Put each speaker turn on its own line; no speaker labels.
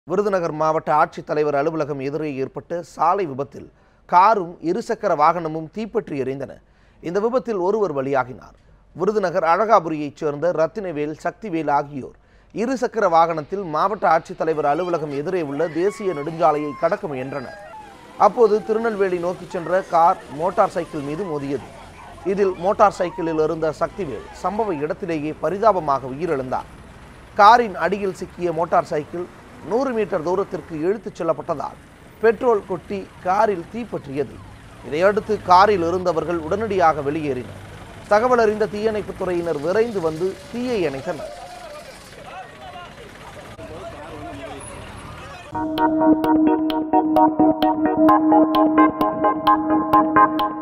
விருதுநகர் மாவட்ட ஆட்சித்தலைவர் அலுவலகம் எதிரே ஏற்பட்ட சாலை விபத்தில் காரும் இருசக்கர வாகனமும் தீப்பற்றி எரிந்தன இந்த விபத்தில் ஒருவர் பலியாகினார் விருதுநகர் அழகாபுரியைச் சேர்ந்த ரத்தினவேல் சக்திவேல் ஆகியோர் இருசக்கர வாகனத்தில் மாவட்ட ஆட்சித்தலைவர் அலுவலகம் எதிரே உள்ள தேசிய நெடுஞ்சாலையை கடக்க முயன்றனர் அப்போது திருநெல்வேலி நோக்கிச் சென்ற கார் மோட்டார் சைக்கிள் மீது மோதியது இதில் மோட்டார் சைக்கிளில் இருந்த சக்திவேல் சம்பவ இடத்திலேயே பரிதாபமாக உயிரிழந்தார் காரின் அடியில் சிக்கிய மோட்டார் சைக்கிள் நூறு மீட்டர் தூரத்திற்கு இழுத்துச் செல்லப்பட்டதால் பெட்ரோல் கொட்டி காரில் தீப்பற்றியது இதையடுத்து காரில் இருந்தவர்கள் உடனடியாக வெளியேறினர் தகவல் அறிந்த தீயணைப்புத் துறையினர் விரைந்து வந்து தீயை அணைத்தனர்
Thank you.